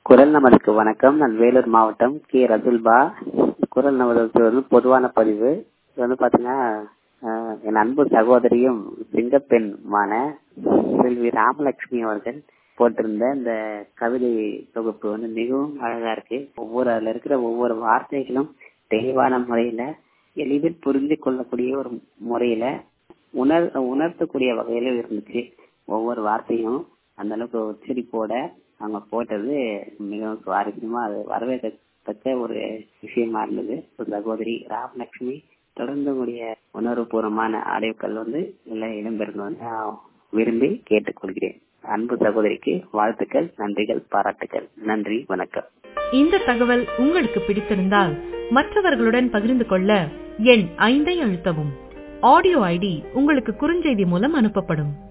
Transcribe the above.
குரல் நமதுக்கு வணக்கம் நான் வேலூர் மாவட்டம் கே ரசுல்பா குரல் நமதுக்கு வந்து பொதுவான பதிவு இது வந்து பாத்தீங்கன்னா ஆஹ், என் அன்பு சகோதரியும் சிங்கப்பெண்மான செல்வி ராமலட்சுமி அவர்கள் போட்டிருந்த இந்த கவிதை தொகுப்பு வந்து மிகவும் அழகா இருக்கு ஒவ்வொரு அதுல இருக்கிற ஒவ்வொரு வார்த்தைகளும் தெளிவான முறையில எளிதில் புரிந்து கொள்ளக்கூடிய ஒரு முறையில உணர் உணர்த்தக்கூடிய வகையில இருந்துச்சு ஒவ்வொரு வார்த்தையும் அந்த அளவுக்கு உச்சரிப்போட அவங்க போட்டது மிகவும் சுவாரஸ்யமா அது வரவேற்கத்தக்க ஒரு விஷயமா இருந்தது ஒரு சகோதரி ராமலட்சுமி தொடர்ந்து உடைய உணர்வுபூர்வமான ஆடியோக்கள் வந்து எல்லாம் இடம்பெறணும் நான் விரும்பி கேட்டுக்கொள்கிறேன் அன்பு சகோதரிக்கு வாழ்த்துக்கள் நன்றிகள் பாராட்டுக்கள் நன்றி வணக்கம் இந்த தகவல் உங்களுக்கு பிடித்திருந்தால் மற்றவர்களுடன் பகிர்ந்து கொள்ள எண் ஐந்தை அழுத்தவும் ஆடியோ ஐடி உங்களுக்கு குறுஞ்செய்தி மூலம் அனுப்பப்படும்